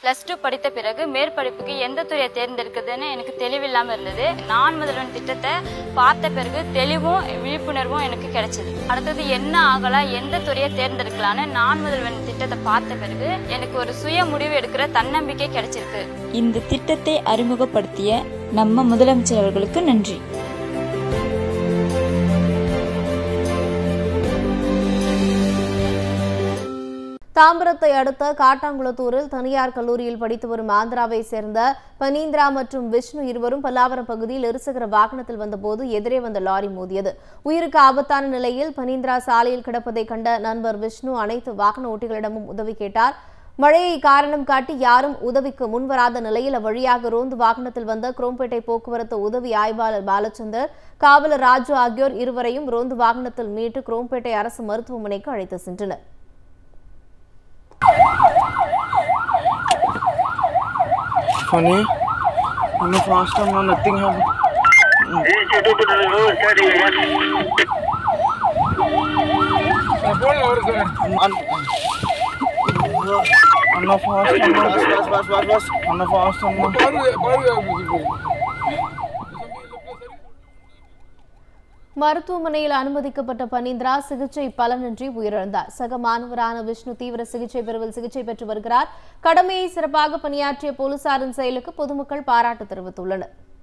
Plus two படித்த பிறகு மேற்படிப்புக்கு எந்த துறையை தேர்ந்தெடுக்குதுன்னு எனக்கு தெளிவில்லாம இருந்தது நான் முதல்வன் திட்டத்தை பார்த்த பிறகு தெளிவும் விழிப்புணர்வும் எனக்கு கிடைச்சது அடுத்தது என்ன ஆகலாம் எந்த துறையை தேர்ந்தெடுக்கலான்னு நான் முதல்வன் திட்டத்தை பார்த்த பிறகு எனக்கு ஒரு சுய முடிவு எடுக்கிற தன்னம்பிக்கை கிடைச்சிருக்கு இந்த திட்டத்தை அறிமுகப்படுத்திய நம்ம முதலமைச்சர் அவர்களுக்கு நன்றி தாம்பரத்தை அடுத்த காட்டாங்குளத்தூரில் தனியார் கல்லூரியில் படித்து வரும் ஆந்திராவை சேர்ந்த பனீந்திரா மற்றும் விஷ்ணு இருவரும் பல்லாவரம் பகுதியில் இருசக்கர வாகனத்தில் வந்தபோது எதிரே வந்த லாரி மோதியது உயிருக்கு ஆபத்தான நிலையில் பனீந்திரா சாலையில் கிடப்பதை கண்ட நண்பர் விஷ்ணு அனைத்து வாகன ஓட்டிகளிடமும் உதவி கேட்டார் மழையை காரணம் காட்டி யாரும் உதவிக்கு முன்வராத நிலையில் அவ்வழியாக ரோந்து வாகனத்தில் வந்த குரோம்பேட்டை போக்குவரத்து உதவி ஆய்வாளர் பாலச்சந்தர் காவலர் ராஜு ஆகியோர் இருவரையும் ரோந்து வாகனத்தில் மீட்டு குரோம்பேட்டை அரசு மருத்துவமனைக்கு அழைத்து சென்றனர் Funny. I'm a fast no, nothing happened. అన్న ఫాస్ట్ అన్న ఫాస్ట్ ఫాస్ట్ ఫాస్ట్ ఫాస్ట్ అన్న ఫాస్ట్ అన్న மருத்துவமனையில் அனுமதிக்கப்பட்ட பனீந்திரா சிகிச்சை பலனின்றி உயிரிழந்தார் சக மாணவரான விஷ்ணு தீவிர சிகிச்சை பிரிவில் சிகிச்சை பெற்று வருகிறார் கடமையை சிறப்பாக பணியாற்றிய போலீசாரின் செயலுக்கு பொதுமக்கள் பாராட்டு தெரிவித்துள்ளனர்